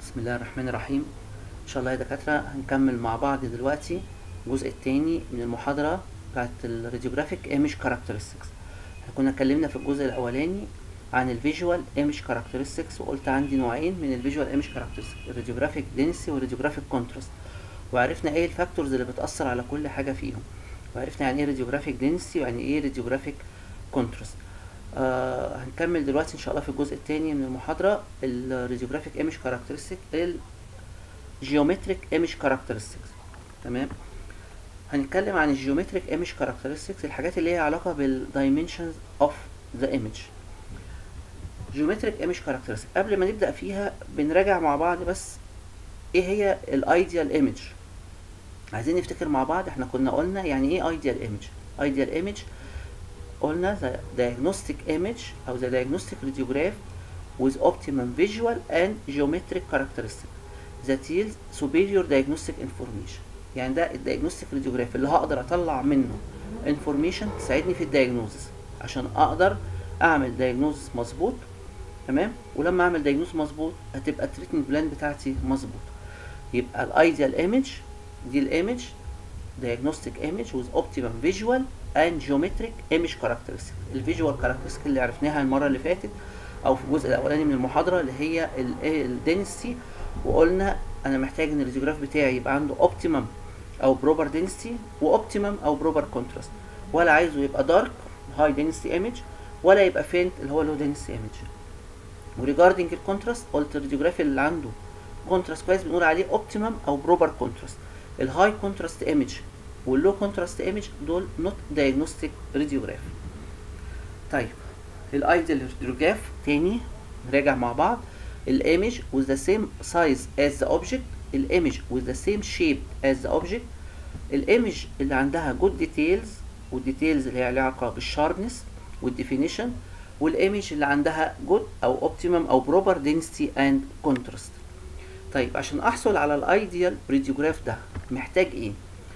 بسم الله الرحمن الرحيم ان شاء الله يا دكاتره هنكمل مع بعض دلوقتي الجزء الثاني من المحاضره بتاعت الراديوجرافيك ايمج كاركترستكس كنا اتكلمنا في الجزء الاولاني عن الفيجوال ايمج كاركترستكس وقلت عندي نوعين من الفيجوال ايمج كاركترستكس الراديوجرافيك دينسي والراديوجرافيك كونتراست وعرفنا ايه الفاكتورز اللي بتاثر على كل حاجه فيهم وعرفنا يعني ايه راديوجرافيك دينسي ويعني ايه راديوجرافيك كونتراست آه هنكمل دلوقتي ان شاء الله في الجزء الثاني من المحاضره الراديوجرافيك ايمج كاركترستيك الجيومتريك ايمج كاركترستكس تمام هنتكلم عن الجيومتريك ايمج كاركترستكس الحاجات اللي هي علاقه بالدايمنشنز اوف ذا ايمج جيومتريك ايمج كاركترستكس قبل ما نبدا فيها بنراجع مع بعض بس ايه هي الايديال ايمج عايزين نفتكر مع بعض احنا كنا قلنا يعني ايه ايديال ايمج ايديال ايمج قلنا the diagnostic image أو the diagnostic radiograph with optimum visual and geometric characteristic that yields superior diagnostic information يعني ده الدياجنوستيك راديوجراف اللي هقدر اطلع منه information تساعدني في الدياجنوزس عشان اقدر اعمل دياجنوزس مظبوط تمام ولما اعمل دياجنوز مظبوط هتبقى التريتمنت بلان بتاعتي مظبوط يبقى الايديال ايمج دي الايمج diagnostic image with optimum visual and geometric image characteristic الفيجوال characteristic اللي عرفناها المرة اللي فاتت او في الجزء الاولاني من المحاضرة اللي هي الدنسيتي وقلنا انا محتاج ان الراديوجراف بتاعي يبقى عنده optimum او proper density واوبتيمم او proper contrast ولا عايزه يبقى dark high density image ولا يبقى faint اللي هو low density image وريجاردنج الكونتراست قلت الراديوجراف اللي عنده كونتراست كويس بنقول عليه اوبتيمم او بروبر كونتراست الهاي كونتراست ايمج واللو كونتراست ايمج دول نوت دايجنوستيك راديوجراف طيب الايدل راديوجراف تاني نراجع مع بعض الايمج with the same size as the object الايمج with the same shape as the object الايمج اللي عندها good details والديتيلز اللي هي علاقه بالشاربنس والديفينيشن والايمج اللي عندها good او اوبتيمم او بروبر density and contrast طيب عشان احصل على الايديال راديوجراف ده محتاج ايه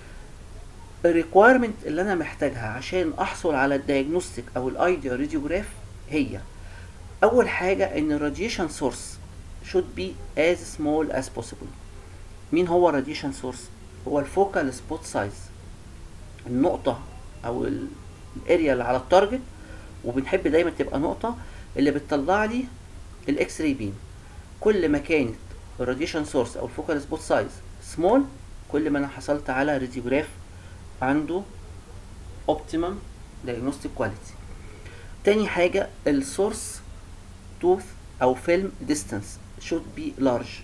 الريكويرمنت اللي انا محتاجها عشان احصل على الدايجنوستيك او الايديال راديوجراف هي اول حاجه ان الراديشن سورس should be as small as possible مين هو الراديشن سورس هو الفوكال سبوت سايز النقطه او الاريا اللي على التارجت وبنحب دايما تبقى نقطه اللي بتطلع لي الاكس راي بيم كل ما كانت الراديشن سورس او الفوكال سبوت سايز سمول كل ما انا حصلت على راديوجراف عنده اوبتيمم diagnostic كواليتي تاني حاجة السورس توث او فيلم ديستانس should be large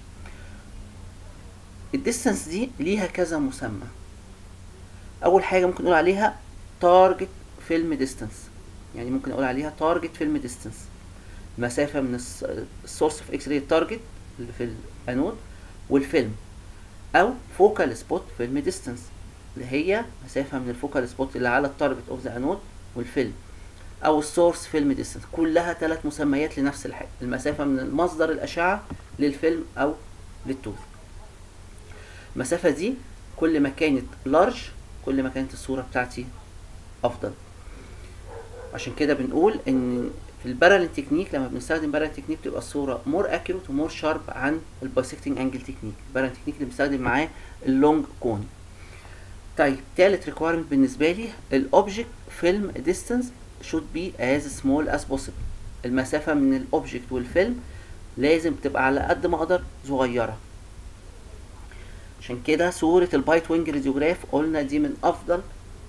الديستانس دي ليها كذا مسمى اول حاجة ممكن نقول عليها تارجت فيلم ديستانس يعني ممكن اقول عليها تارجت فيلم ديستانس مسافة من السورس اوف اكس راي التارجت اللي في الانود والفيلم او فوكال سبوت فيلم ديستانس اللي هي مسافة من الفوكال سبوت اللي على التارجت اوف ذا انود والفيلم او السورس فيلم ديستانس كلها ثلاث مسميات لنفس الحاجة المسافة من مصدر الاشعة للفيلم او للتوث المسافة دي كل ما كانت لارج كل ما كانت الصورة بتاعتي افضل عشان كده بنقول ان في البارالين تكنيك لما بنستخدم بارالين تكنيك بتبقى الصوره مور اكيوريت ومور شارب عن البايسكتنج انجل تكنيك البارالين تكنيك اللي بنستخدم معاه اللونج كون طيب تالت ريكويرمنت بالنسبه لي الاوبجكت فيلم ديستانس should be as small as possible المسافه من الاوبجكت والفيلم لازم تبقى على قد ما اقدر صغيره عشان كده صوره البايت وينج راديوجراف قلنا دي من افضل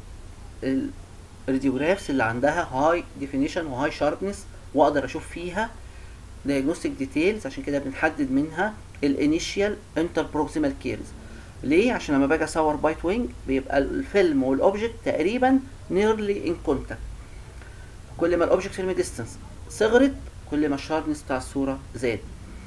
الراديوجرافز اللي عندها هاي ديفينيشن وهاي شاربنس واقدر اشوف فيها دايجنوستيك ديتيلز عشان كده بنحدد منها الانيشيال انتر بروكسيمال كيرز ليه عشان لما باجي اصور بايت وينج بيبقى الفيلم والاوبجكت تقريبا نيرلي ان كونتاكت كل ما الاوبجكت فيلم ديستانس صغرت كل ما الشاربنس بتاع الصوره زاد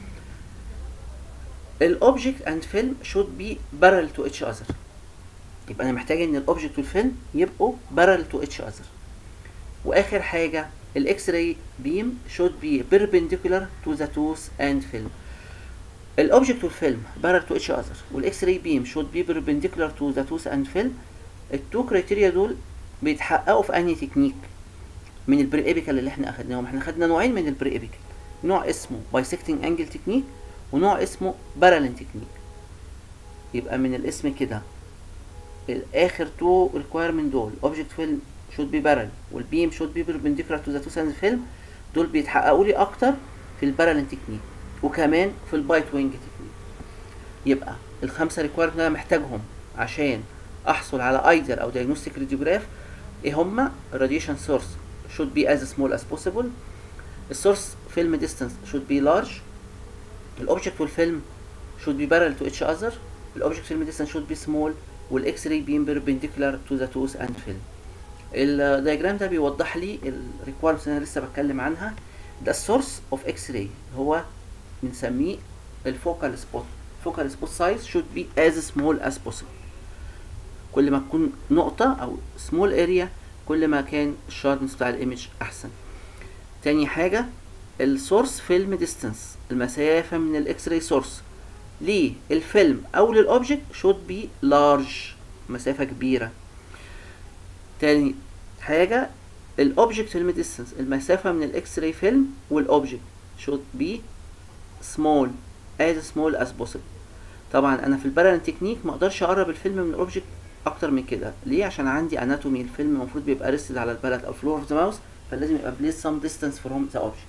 الاوبجكت اند فيلم should be parallel to each other يبقى انا محتاج ان الاوبجكت والفيلم يبقوا بارل تو اتش اذر واخر حاجه الاكس راي بيم should be perpendicular to the tooth and film الاوبجكت والفيلم بارل تو اتش اذر والاكس راي بيم should be perpendicular to the tooth and film التو كريتيريا دول بيتحققوا في انهي تكنيك من البري ايبيكال اللي احنا اخدناهم احنا خدنا نوعين من البري ايبيكال نوع اسمه بايسكتنج انجل تكنيك ونوع اسمه بارالين تكنيك يبقى من الاسم كده الاخر تو ريكويرمنت دول اوبجكت فيلم should be parallel والبيم should be perpendicular to the two sides film دول بيتحققوا لي اكتر في البارالين تكنيك وكمان في البايت وينج تكنيك يبقى الخمسه ريكويرمنت اللي انا محتاجهم عشان احصل على ايدر او diagnostic radiograph ايه هما radiation source should be as small as possible السورس فيلم distance should be large الاوبجكت والفيلم should be parallel to each other الاوبجكت فيلم distance should be small والاكس راي beam perpendicular to the tooth and film الدياجرام ده بيوضح لي الريكويرمنتس اللي انا لسه بتكلم عنها ده السورس اوف اكس راي هو بنسميه الفوكال سبوت فوكال سبوت سايز should be as small as possible كل ما تكون نقطة أو سمول اريا كل ما كان الشاربنس بتاع الايمج أحسن تاني حاجة السورس فيلم ديستانس المسافة من الاكس راي سورس للفيلم أو للأوبجكت should be large مسافة كبيرة تاني حاجة الاوبجكت فيلم ديستانس المسافة من الاكس راي فيلم والاوبجكت should be small as small as possible طبعا انا في البارالين تكنيك ما اقدرش اقرب الفيلم من الاوبجكت اكتر من كده ليه عشان عندي اناتومي الفيلم المفروض بيبقى ريستد على البلد او فلور اوف ذا ماوس فلازم يبقى بليس سم ديستانس فروم ذا اوبجكت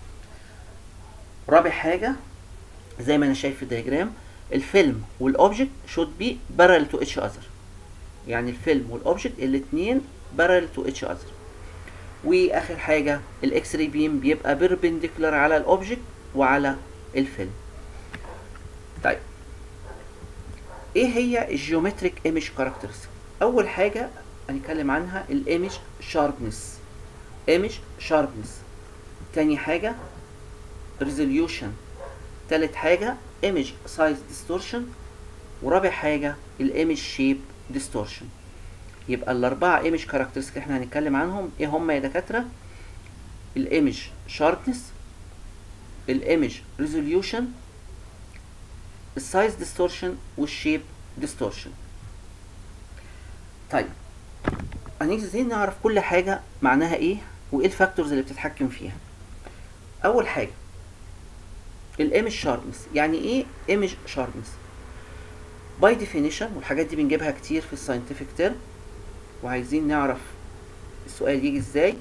رابع حاجه زي ما انا شايف في الدياجرام الفيلم والاوبجكت should be parallel to each other يعني الفيلم والاوبجكت الاثنين parallel to each other واخر حاجه الاكس راي بيم بيبقى بيربنديكولار على الاوبجكت وعلى الفيلم طيب ايه هي الجيومتريك ايمج كاركترستيك اول حاجه هنتكلم عنها الايمج شاربنس ايمج شاربنس تاني حاجه ريزوليوشن تالت حاجه ايمج سايز ديستورشن ورابع حاجه الايمج شيب ديستورشن يبقى الاربعه ايمج كاركترستيك احنا هنتكلم عنهم ايه هم يا دكاتره الايمج شاربنس الايمج ريزوليوشن السايز ديستورشن والشيب ديستورشن طيب هنيجي ازاي نعرف كل حاجة معناها ايه وايه الفاكتورز اللي بتتحكم فيها اول حاجة الايمج شاربنس يعني ايه ايمج شاربنس باي ديفينيشن والحاجات دي بنجيبها كتير في الساينتفك تيرم وعايزين نعرف السؤال يجي ازاي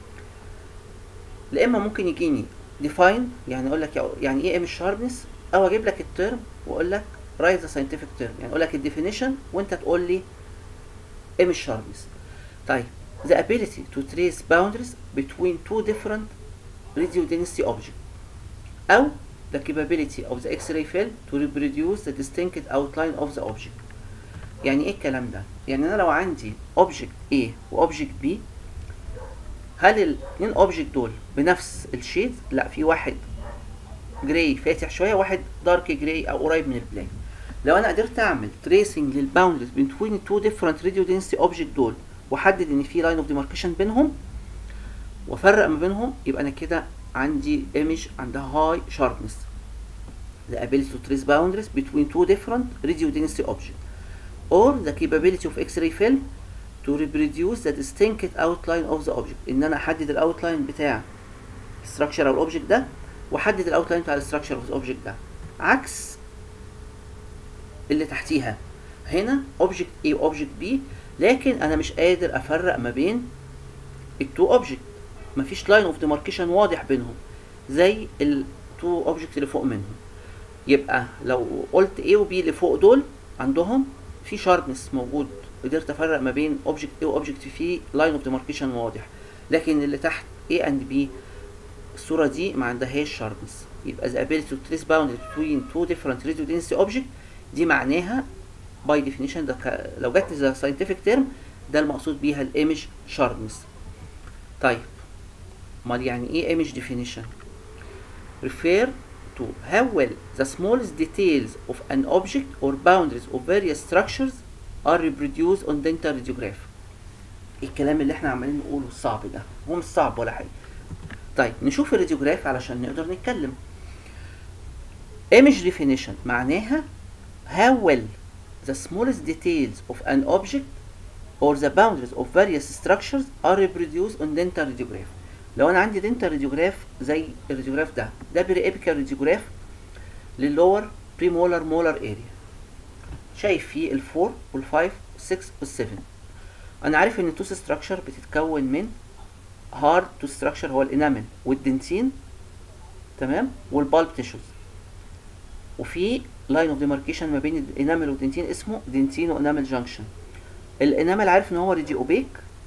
لا اما ممكن يجيني ديفاين يعني اقول لك يعني ايه ايمج شاربنس او اجيب لك الترم واقول لك رايت ذا ساينتفك ترم يعني اقول لك الديفينيشن وانت تقول لي ايمج شاربنس طيب the ability to trace boundaries between two different radio density objects او the capability of the X-ray film to reproduce the distinct outline of the object يعني ايه الكلام ده يعني انا لو عندي object A و object B هل الاثنين object دول بنفس الشيد لا في واحد جراي فاتح شويه واحد دارك جراي او قريب من البلان لو انا قدرت اعمل تريسنج للباوندرز بين تو ديفرنت راديو دنسيتي اوبجكت دول واحدد ان في لاين اوف ديماركيشن بينهم وافرق ما بينهم يبقى انا كده عندي ايمج عندها هاي شاربنس the ability to trace boundaries between two different radio density objects or the capability of X-ray film to reproduce the distinct outline of the object ان انا احدد الاوتلاين بتاع الستراكشر او الاوبجكت ده واحدد الاوتلاين بتاع الستراكشر اوف الاوبجكت ده عكس اللي تحتيها هنا اوبجكت A واوبجكت B لكن انا مش قادر افرق ما بين التو اوبجكت مفيش لاين اوف ديماركيشن واضح بينهم زي التو اوبجكت اللي فوق منهم يبقى لو قلت A و B اللي فوق دول عندهم في شاربنس موجود قدرت افرق ما بين اوبجكت A واوبجكت فيه لاين اوف ديماركيشن واضح لكن اللي تحت A and B الصورة دي ما عندهاش شاربنس يبقى the ability to trace boundary between two different radio density object دي معناها by definition ده ك... لو جت ذا scientific term ده المقصود بيها الايمج شاربنس طيب امال يعني ايه image definition refer to how well the smallest details of an object or boundaries of various structures are reproduced on dental radiograph الكلام اللي احنا عمالين نقوله الصعب ده هو مش صعب ولا حاجه طيب نشوف الراديوجراف علشان نقدر نتكلم image definition معناها how well the smallest details of an object or the boundaries of various structures are reproduced on dental radiograph لو انا عندي dental radiograph زي الراديوجراف ده ده بري ابيكال راديوجراف لللور بريمولر مولر اريا شايف فيه الفور والفايف والسكس والسفن انا عارف ان التوث ستراكشر بتتكون من هارد تو ستراكشر هو الانامل والدنتين تمام والبالب تيشوز وفي لاين اوف ديماركيشن ما بين الانامل والدنتين اسمه دنتين وانامل جانكشن الانامل عارف ان هو ريدي اوبيك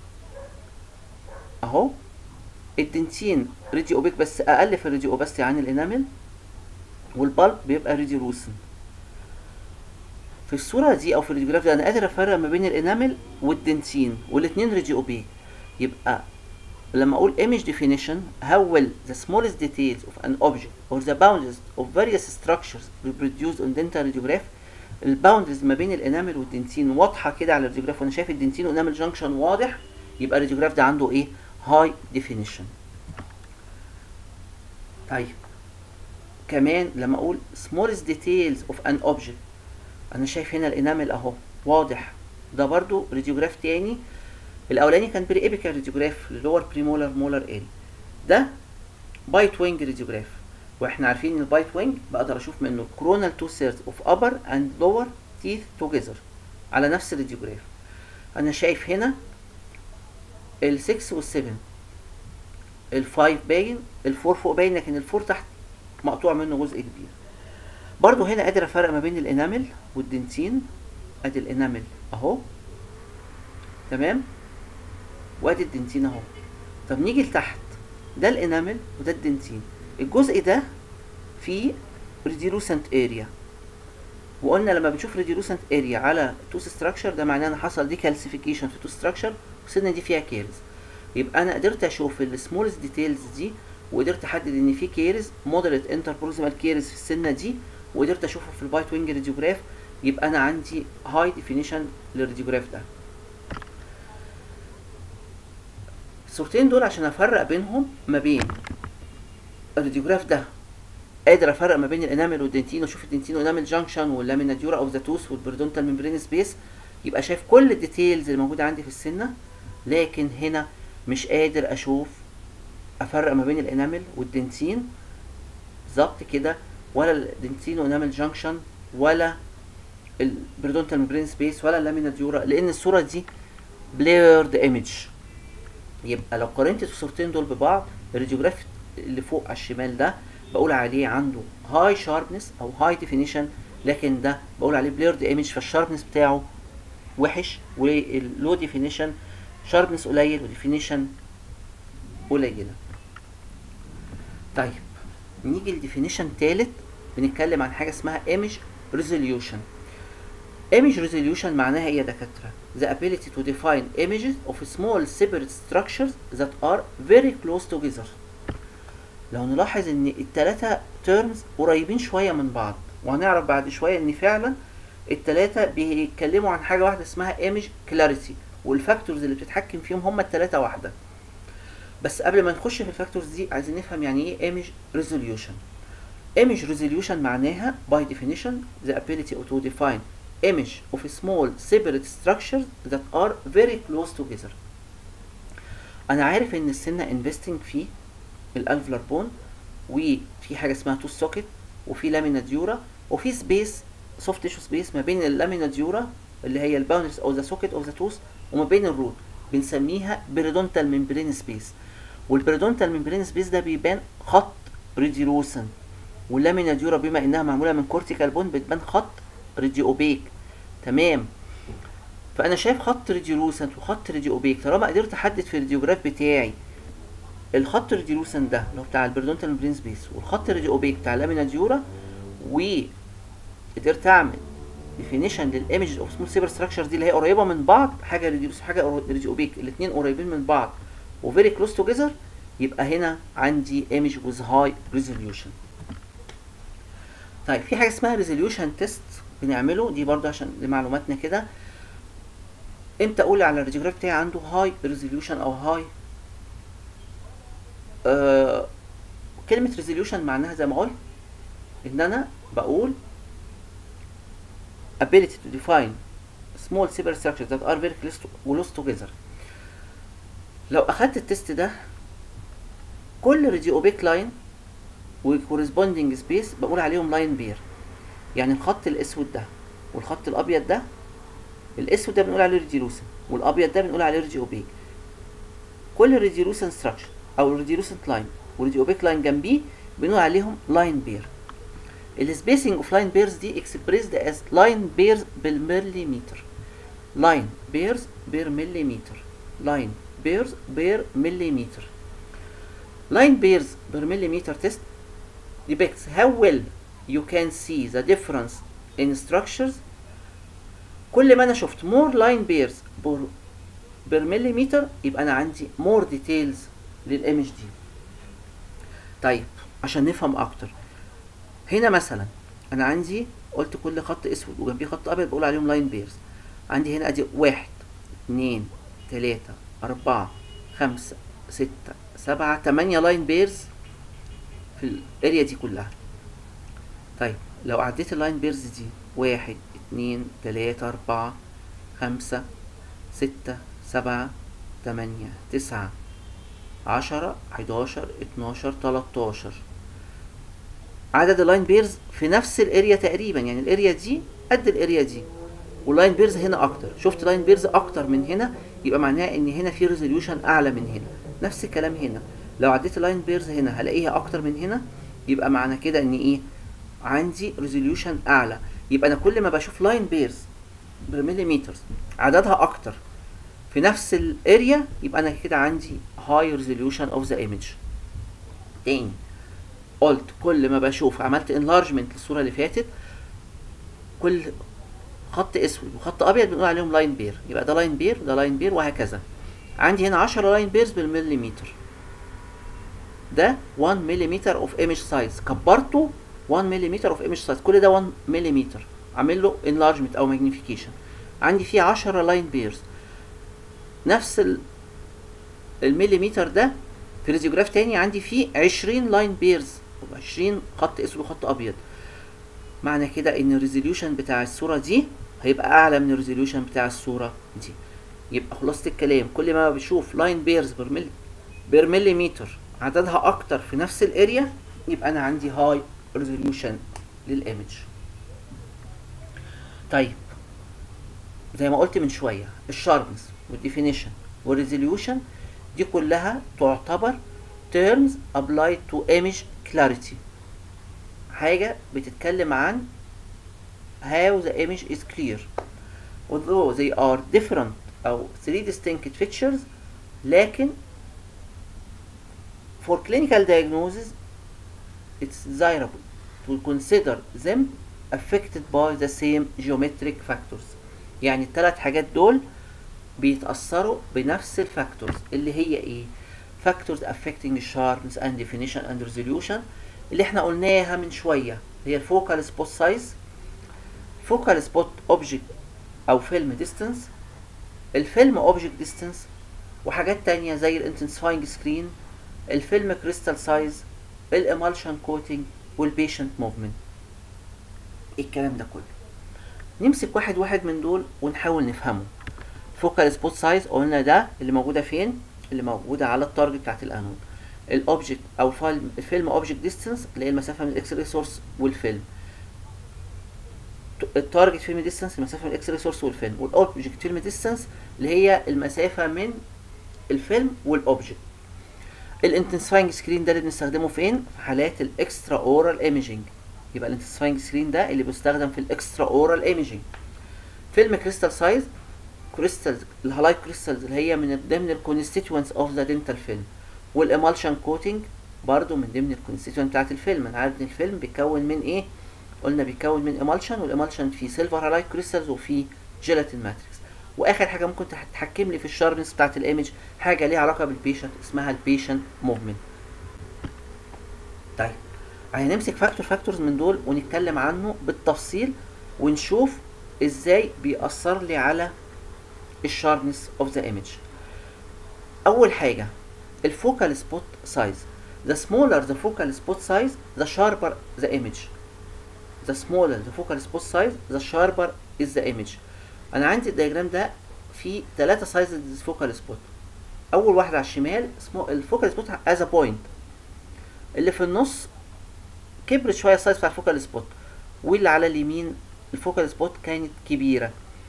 اهو الدنتين ريدي اوبيك بس اقل في الريدي اوباستي عن الانامل والبالب بيبقى ريدي روسن في الصورة دي او في الريديوجراف ده انا قادر افرق ما بين الانامل والدنتين والاتنين ريدي اوبيك يبقى لما اقول image definition how will the smallest details of an object or the boundaries of various structures reproduced on dental radiograph الباوندرز ما بين الانامل والدنتين واضحه كده على الراديوجراف وانا شايف الدنتين وانامل جانكشن واضح يبقى الراديوجراف ده عنده ايه هاي ديفينيشن طيب كمان لما اقول smallest details of an object انا شايف هنا الانامل اهو واضح ده برضو راديوجراف تاني الاولاني كان بري ايبيكال راديوجراف للور بريمولر مولر اري ده بايت وينج راديوجراف واحنا عارفين ان البايت وينج بقدر اشوف منه كرونال تو سيرز اوف ابر اند لور تيث توجذر على نفس الراديوجراف انا شايف هنا ال6 وال7 ال5 باين ال4 فوق باين لكن ال4 تحت مقطوع منه جزء كبير برضو هنا قادر افرق ما بين الانامل والدنتين ادي الانامل اهو تمام وادي الدنتين اهو طب نيجي لتحت ده الانامل وده الدنتين الجزء ده فيه ريديلوسنت اريا وقلنا لما بنشوف ريديلوسنت اريا على توث ستراكشر ده معناه ان حصل دي كالسيفيكيشن في توث ستراكشر والسنه دي فيها كيرز يبقى انا قدرت اشوف السمولست ديتيلز دي وقدرت احدد ان في كيرز مودريت انتر بروزيمال كيرز في السنه دي وقدرت اشوفه في البايت وينج راديوجراف يبقى انا عندي هاي ديفينيشن للراديوجراف ده الصورتين دول عشان افرق بينهم ما بين الراديوجراف ده قادر افرق ما بين الانامل والدنتين واشوف الدنتين وانامل جانكشن واللامينا ديورا اوف ذا توث والبريدونتال ممبرين سبيس يبقى شايف كل الديتيلز اللي موجوده عندي في السنه لكن هنا مش قادر اشوف افرق ما بين الانامل والدنتين بالظبط كده ولا الدنتين وانامل جانكشن ولا البريدونتال ممبرين سبيس ولا اللامينا ديورا لان الصوره دي بليرد ايمج يبقى لو قارنت الصورتين دول ببعض الراديوجراف اللي فوق على الشمال ده بقول عليه عنده هاي شاربنس او هاي ديفينيشن لكن ده بقول عليه بليرد ايمج فالشاربنس بتاعه وحش واللو ديفينيشن شاربنس قليل وديفينيشن قليله طيب نيجي لديفينيشن تالت بنتكلم عن حاجه اسمها ايمج ريزوليوشن image resolution معناها ايه يا دكاتره the ability to define images of small separate structures that are very close together لو نلاحظ ان التلاتة terms قريبين شوية من بعض وهنعرف بعد شوية ان فعلا التلاتة بيتكلموا عن حاجة واحدة اسمها image clarity والفاكتورز اللي بتتحكم فيهم هما التلاتة واحدة بس قبل ما نخش في الفاكتورز دي عايزين نفهم يعني ايه image resolution image resolution معناها by definition the ability to define image of small separate structures that are very close together انا عارف ان السنة investing في الالفلر بون وفي حاجة اسمها توث سوكت وفي لامينا ديورا وفي سبيس سوفت تيشو سبيس ما بين اللامينا ديورا اللي هي الباوندرز او ذا سوكت اوف ذا توث وما بين الروت بنسميها بريدونتال ممبرين سبيس والبريدونتال ممبرين سبيس ده بيبان خط ريديروسن واللامينا ديورا بما انها معموله من كورتيكال بون بتبان خط ريديو اوبيك تمام فانا شايف خط ريديولوسنت وخط ريديو اوبيك طالما قدرت احدد في الراديوجراف بتاعي الخط الريديولوسنت ده اللي هو بتاع البريدونتال ممبرين سبيس والخط الريديو اوبيك بتاع اللامينا ديورا وقدرت اعمل ديفينيشن للايمج اوف سمول سيبر ستراكشر دي اللي هي قريبه من بعض حاجه ريديولوس حاجه ريديو اوبيك الاثنين قريبين من بعض وفيري كلوز توجذر يبقى هنا عندي ايمج ويز هاي ريزوليوشن طيب في حاجه اسمها ريزوليوشن تيست بنعمله دي برضه عشان لمعلوماتنا كده امتى اقول على الراديوجراف بتاعي عنده هاي ريزوليوشن او هاي آه كلمة ريزوليوشن معناها زي ما قلت ان انا بقول ability to define small separate structures that are very close, to, close together لو اخدت التست ده كل راديو اوبيك لاين وكورسبوندنج سبيس بقول عليهم لاين بير يعني الخط الاسود ده والخط الابيض ده الاسود ده بنقول عليه ريديلوسن والابيض ده بنقول عليه ريدي اوبيك كل ريديلوسن ستراكشر او ريديلوسنت لاين وريدي اوبيك لاين جنبيه بنقول عليهم لاين بير السبيسنج اوف لاين بيرز دي اكسبريسد از لاين بيرز بالمليمتر لاين بيرز بير مليمتر لاين بيرز بير مليمتر line pairs per millimeter test depicts how well you can see the difference in structures كل ما انا شفت more line pairs per, per millimeter يبقى انا عندي more details للايمج دي طيب عشان نفهم اكتر هنا مثلا انا عندي قلت كل خط اسود وجنبيه خط ابيض بقول عليهم لاين بيرز عندي هنا ادي واحد اتنين تلاتة اربعة خمسة ستة سبعة تمانية لاين بيرز في الاريا دي كلها طيب لو عديت اللاين بيرز دي واحد اتنين تلاتة اربعة خمسة ستة سبعة تمانية تسعة عشرة حداشر اتناشر تلاتاشر عدد اللاين بيرز في نفس الاريا تقريبا يعني الاريا دي قد الاريا دي واللاين بيرز هنا اكتر شفت لاين بيرز اكتر من هنا يبقى معناه ان هنا في ريزوليوشن اعلى من هنا نفس الكلام هنا لو عديت اللاين بيرز هنا هلاقيها اكتر من هنا يبقى معنى كده ان ايه عندي ريزوليوشن اعلى يبقى انا كل ما بشوف لاين بيرز بالمليمتر عددها اكتر في نفس الاريا يبقى انا كده عندي هاي ريزوليوشن اوف ذا ايمج تاني قلت كل ما بشوف عملت انلارجمنت للصوره اللي فاتت كل خط اسود وخط ابيض بنقول عليهم لاين بير يبقى ده لاين بير وده لاين بير وهكذا عندي هنا 10 لاين بيرز بالمليمتر ده 1 مليمتر اوف ايمج سايز كبرته 1 مليمتر اوف ايمج سايز كل ده 1 مليمتر عامل له انلارجمنت او ماجنيفيكيشن عندي فيه 10 لاين بيرز نفس ال المليمتر ده في ريزيوجراف تاني عندي فيه 20 لاين بيرز 20 خط اسود وخط ابيض معنى كده ان الريزوليوشن بتاع الصوره دي هيبقى اعلى من الريزوليوشن بتاع الصوره دي يبقى خلاصه الكلام كل ما بشوف لاين بيرز بير ملي بير مليمتر عددها اكتر في نفس الاريا يبقى انا عندي هاي ريزوليوشن للايمج طيب زي ما قلت من شويه الشاربنس والديفينيشن والريزوليوشن دي كلها تعتبر terms applied to image clarity حاجة بتتكلم عن how the image is clear although they are different أو three distinct features لكن for clinical diagnosis it's desirable to consider them affected by the same geometric factors يعني الثلاث حاجات دول بيتأثروا بنفس الفاكتورز اللي هي ايه factors affecting sharpness and definition and resolution اللي احنا قلناها من شوية هي الفوكال سبوت سايز فوكال سبوت اوبجكت او فيلم ديستانس الفيلم اوبجكت ديستانس وحاجات تانية زي الانتنسفاينج سكرين الفيلم كريستال سايز الامالشن كوتنج والبيشنت موفمنت الكلام ده كله نمسك واحد واحد من دول ونحاول نفهمه فوكال سبوت سايز قلنا ده اللي موجوده فين اللي موجوده على التارجت بتاعت الانود الاوبجكت او الفيلم الفيلم اوبجكت ديستانس اللي هي المسافه من الاكس راي سورس والفيلم التارجت فيلم ديستانس المسافه من الاكس راي سورس والفيلم والاوبجكت فيلم ديستانس اللي هي المسافه من الفيلم والاوبجكت الانتنسفاينج سكرين ده اللي بنستخدمه فين في حالات الاكسترا اورال ايميجنج يبقى الانتنسفاينج سكرين ده اللي بيستخدم في الاكسترا اورال ايميجنج فيلم كريستال سايز كريستالز الهالايت كريستالز اللي هي من ضمن الكونستيتوينتس اوف ذا دنتال فيلم والامالشن كوتنج برضو من ضمن الكونستيتوينت بتاعت الفيلم انا عارف ان الفيلم بيتكون من ايه قلنا بيتكون من امالشن والامالشن فيه سيلفر هالايت كريستالز وفيه جيلاتين ماتريكس واخر حاجه ممكن تتحكم لي في الشاربنس بتاعت الايمج حاجه ليها علاقه بالبيشنت اسمها البيشنت موفمنت طيب هنمسك فاكتور فاكتورز من دول ونتكلم عنه بالتفصيل ونشوف ازاي بيأثر لي على الشاربنس اوف ذا ايمج اول حاجه الفوكال سبوت سايز the smaller the focal spot size the sharper the image the smaller the focal spot size the sharper is the image انا عندي الدياجرام ده فيه ثلاثة سايز للفوكال سبوت اول واحدة على الشمال اسمه الفوكال سبوت از بوينت اللي في النص كبرت شويه السايز بتاع الفوكال سبوت واللي على اليمين الفوكال سبوت كانت كبيره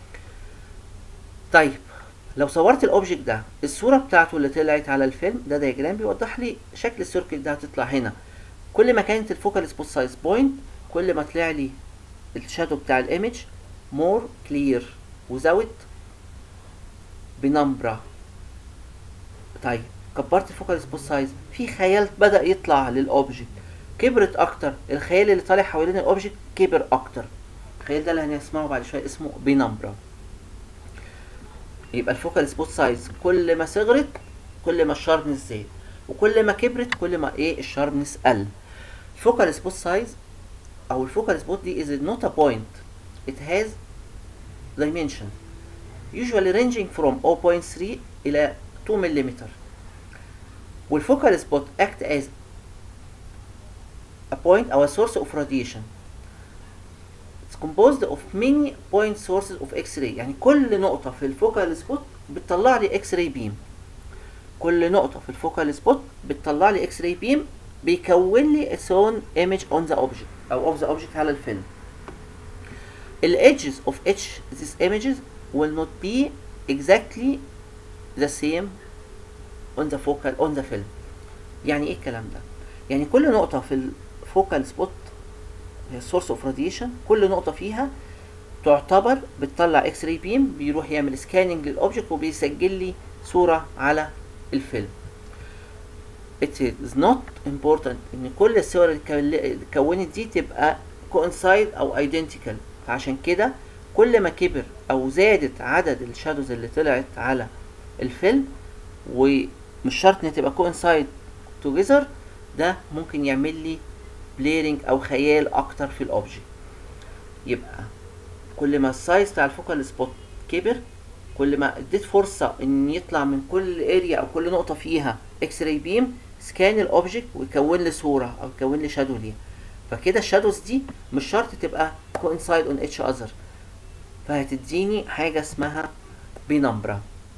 طيب لو صورت الاوبجكت ده الصوره بتاعته اللي طلعت على الفيلم ده دياجرام بيوضح لي شكل السيركل ده هتطلع هنا كل ما كانت الفوكال سبوت سايز بوينت كل ما طلع لي الشادو بتاع الايمج مور كلير وزود بنمبرة طيب كبرت الفوكال سبوت سايز في خيال بدأ يطلع للأوبجكت كبرت أكتر الخيال اللي طالع حوالين الأوبجكت كبر أكتر الخيال ده اللي هنسمعه بعد شوية اسمه بنمبرة يبقى الفوكال سبوت سايز كل ما صغرت كل ما الشاربنس زاد وكل ما كبرت كل ما ايه الشاربنس قل الفوكال سبوت سايز او الفوكال سبوت دي is not a point it has dimension usually ranging from 0.3 إلى 2 ملم والفوكال سبوت act as a point أو a source of radiation it's composed of many point sources of X-ray يعني كل نقطة في الفوكال سبوت بتطلع لي X-ray beam كل نقطة في الفوكال سبوت بتطلع لي X-ray beam بيكون لي its own image on the object أو of the object على الفيلم ال edges of each these images will not be exactly the same on the focal on the film يعني ايه الكلام ده يعني كل نقطة في الفوكال سبوت هي source of radiation كل نقطة فيها تعتبر بتطلع اكس راي بيم بيروح يعمل سكاننج للاوبجكت وبيسجل لي صورة على الفيلم it is not important ان كل الصور اللي اتكونت دي تبقى coincide او identical فعشان كده كل ما كبر او زادت عدد الشادوز اللي طلعت على الفيلم ومش شرط ان تبقى coincide together ده ممكن يعمل لي بليرنج او خيال اكتر في الاوبجكت يبقى كل ما السايز بتاع الفوكال سبوت كبر كل ما اديت فرصة ان يطلع من كل اريا او كل نقطة فيها اكس راي بيم سكان الاوبجكت ويكون لي صورة او يكون لي شادو ليها فكده الشادوز دي مش شرط تبقى coincide on each other فهتديني حاجة اسمها بنمبرة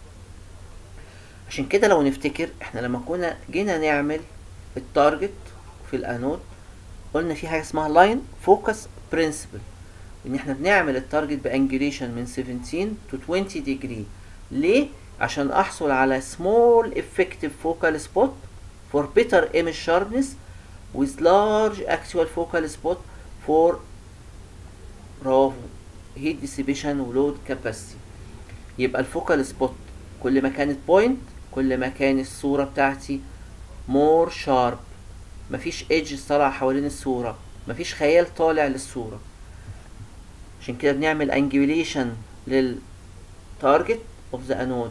عشان كده لو نفتكر احنا لما كنا جينا نعمل التارجت في الانود قلنا في حاجة اسمها لاين فوكس برنسبل ان احنا بنعمل التارجت بانجليشن من 17 to 20 degree ليه؟ عشان احصل على small effective focal spot for better image sharpness with large actual focal spot for برافو heat dissipation ولود capacity يبقى الفوكال سبوت كل ما كانت بوينت كل ما كان الصورة بتاعتي more sharp مفيش ايدجز طالعة حوالين الصورة مفيش خيال طالع للصورة عشان كده بنعمل انجوليشن للتارجت اوف ذا انود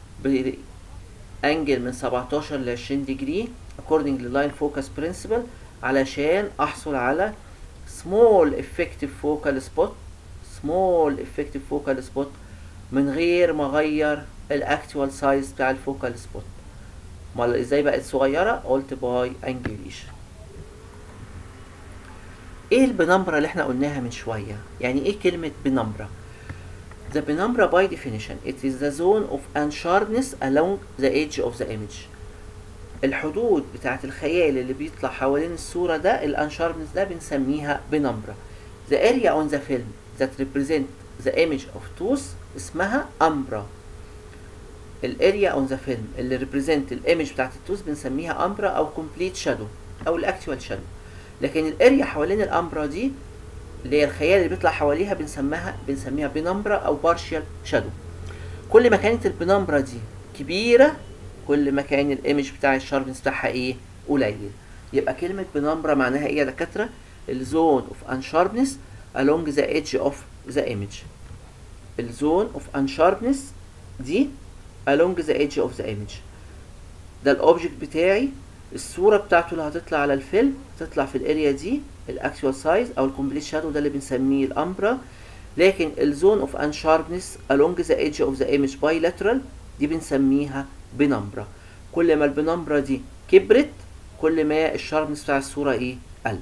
بانجل من 17 ل 20 ديجري according لللاين فوكس برنسبل علشان احصل على small effective focal spot small effective focal spot من غير ما اغير الاكتوال سايز بتاع الفوكال سبوت امال ازاي بقت صغيره قلت باي انجليش ايه البنمبرة اللي احنا قلناها من شويه يعني ايه كلمه بنمبرة The penumbra by definition it is the zone of unsharpness along the edge of the image الحدود بتاعت الخيال اللي بيطلع حوالين الصورة ده الانشاربنس ده بنسميها بنمبرة The area on the film that represent the image of tooth اسمها أمبرا الاريا اون ذا فيلم اللي ريبريزنت الايمج بتاعت التوث بنسميها امبرا او كومبليت شادو او الاكتوال شادو لكن الاريا حوالين الامبرا دي اللي هي الخيال اللي بيطلع حواليها بنسميها بنسميها بنمبرا او بارشال شادو كل ما كانت البنمبرا دي كبيره كل ما كان الايمج بتاع الشاربنس بتاعها ايه قليل يبقى كلمه بنمبرا معناها ايه يا دكاتره الزون اوف انشاربنس along the edge of the image الزون اوف انشاربنس دي along the edge of the image ده الاوبجكت بتاعي الصورة بتاعته اللي هتطلع على الفيلم تطلع في الاريا دي الاكتوال سايز او الكومبليت شادو ده اللي بنسميه الامبرا لكن الزون اوف انشاربنس along the edge of the image bilateral دي بنسميها بنمبرا كل ما البنمبرا دي كبرت كل ما الشاربنس بتاع الصورة ايه قل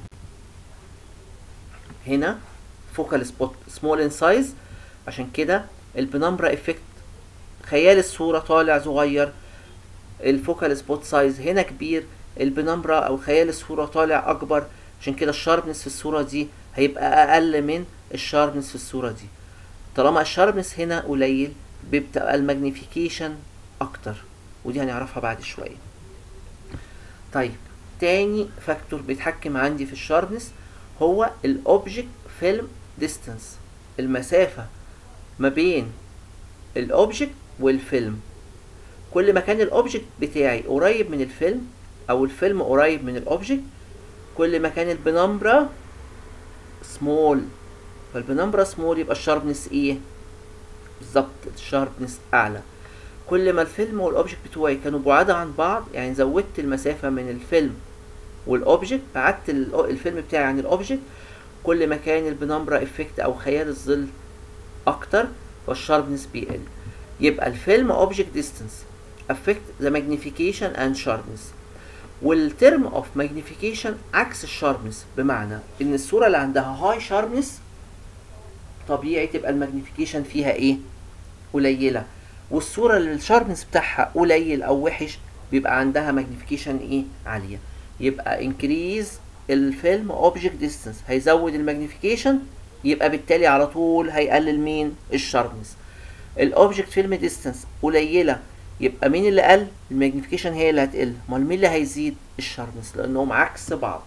هنا فوكال سبوت سمول ان سايز عشان كده البنمبرا افكت خيال الصورة طالع صغير الفوكال سبوت سايز هنا كبير البنمبرا او خيال الصورة طالع اكبر عشان كده الشاربنس في الصورة دي هيبقى أقل من الشاربنس في الصورة دي طالما الشاربنس هنا قليل بيبقى الماجنيفيكيشن أكتر ودي هنعرفها بعد شوية طيب تاني فاكتور بيتحكم عندي في الشاربنس هو الأوبجكت فيلم ديستانس المسافة ما بين الأوبجكت والفيلم كل ما كان الأوبجكت بتاعي قريب من الفيلم أو الفيلم قريب من الأوبجكت كل ما كان البنمبرا سمول فالبنمبرا سمول يبقى الشاربنس ايه بالظبط الشاربنس اعلى كل ما الفيلم والاوبجكت بتوعي كانوا بعاد عن بعض يعني زودت المسافة من الفيلم والاوبجكت بعدت الفيلم بتاعي عن الاوبجكت كل ما كان البنمبرا افكت او خيال الظل اكتر فالشاربنس بيقل يبقى الفيلم اوبجكت ديستانس affect the magnification and sharpness والترم اوف ماجنيفيكيشن عكس الشاربنس بمعنى ان الصوره اللي عندها هاي شاربنس طبيعي تبقى الماجنيفيكيشن فيها ايه قليله والصوره اللي الشاربنس بتاعها قليل او وحش بيبقى عندها ماجنيفيكيشن ايه عاليه يبقى انكريز الفيلم اوبجكت ديستانس هيزود الماجنيفيكيشن يبقى بالتالي على طول هيقلل مين الشاربنس الاوبجكت فيلم ديستانس قليله يبقى مين اللي قل الماجنيفيكيشن هي اللي هتقل امال مين اللي هيزيد الشاربنس لانهم عكس بعض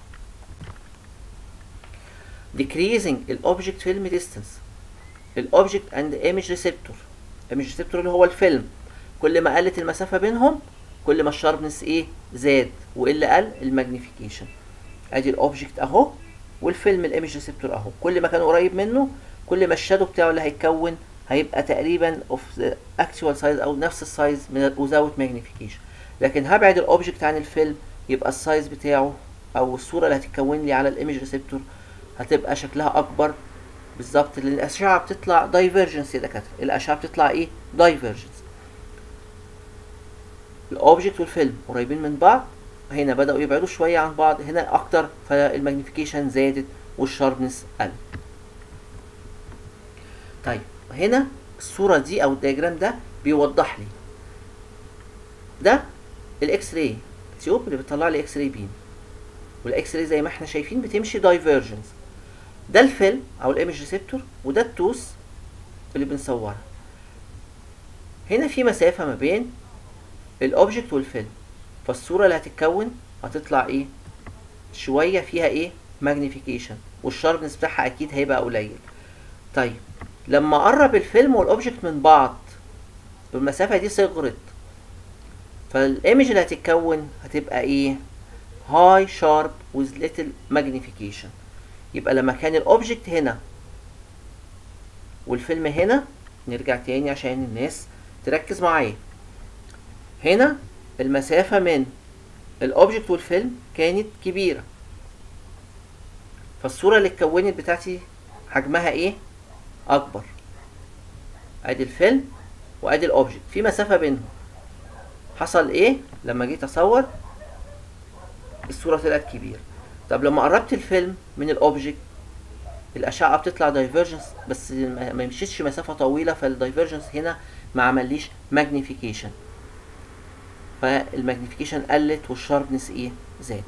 decreasing الاوبجكت فيلم ديستانس الاوبجكت اند ايمج ريسبتور ايمج ريسبتور اللي هو الفيلم كل ما قلت المسافه بينهم كل ما الشاربنس ايه زاد واللي قل الماجنيفيكيشن ادي الاوبجكت اهو والفيلم الايمج ريسبتور اهو كل ما كان قريب منه كل ما الشادو بتاعه اللي هيتكون هيبقى تقريبا اوف اكتوال سايز او نفس السايز من without magnification لكن هبعد الاوبجكت عن الفيلم يبقى السايز بتاعه او الصوره اللي هتتكون لي على الايمج ريسبتور هتبقى شكلها اكبر بالظبط لان الاشعه بتطلع دايفرجنس يا دكاتره الاشعه بتطلع ايه دايفرجنس الاوبجكت والفيلم قريبين من بعض هنا بداوا يبعدوا شويه عن بعض هنا اكتر فالماجنيفيكيشن زادت والشاربنس قل طيب هنا الصورة دي أو الدياجرام ده بيوضح لي ده الإكس راي تيوب اللي بتطلع لي إكس راي بيم والإكس راي زي ما احنا شايفين بتمشي دايفرجنس ده الفيلم أو الإيمج ريسبتور وده التوس اللي بنصورها هنا في مسافة ما بين الأوبجكت والفيلم فالصورة اللي هتتكون هتطلع إيه شوية فيها إيه ماجنيفيكيشن والشاربنس بتاعها أكيد هيبقى قليل طيب لما قرب الفيلم والاوبجكت من بعض المسافه دي صغرت فالايمج اللي هتتكون هتبقى ايه هاي شارب with little magnification يبقى لما كان الاوبجكت هنا والفيلم هنا نرجع تاني عشان الناس تركز معايا هنا المسافه من الاوبجكت والفيلم كانت كبيره فالصوره اللي اتكونت بتاعتي حجمها ايه اكبر ادي الفيلم وادي الاوبجكت في مسافه بينهم حصل ايه لما جيت اصور الصوره طلعت كبيره طب لما قربت الفيلم من الاوبجكت الاشعه بتطلع دايفرجنس بس ما يمشيش مسافه طويله فالدايفرجنس هنا ما عمليش ماجنيفيكيشن فالماجنيفيكيشن قلت والشاربنس ايه زاد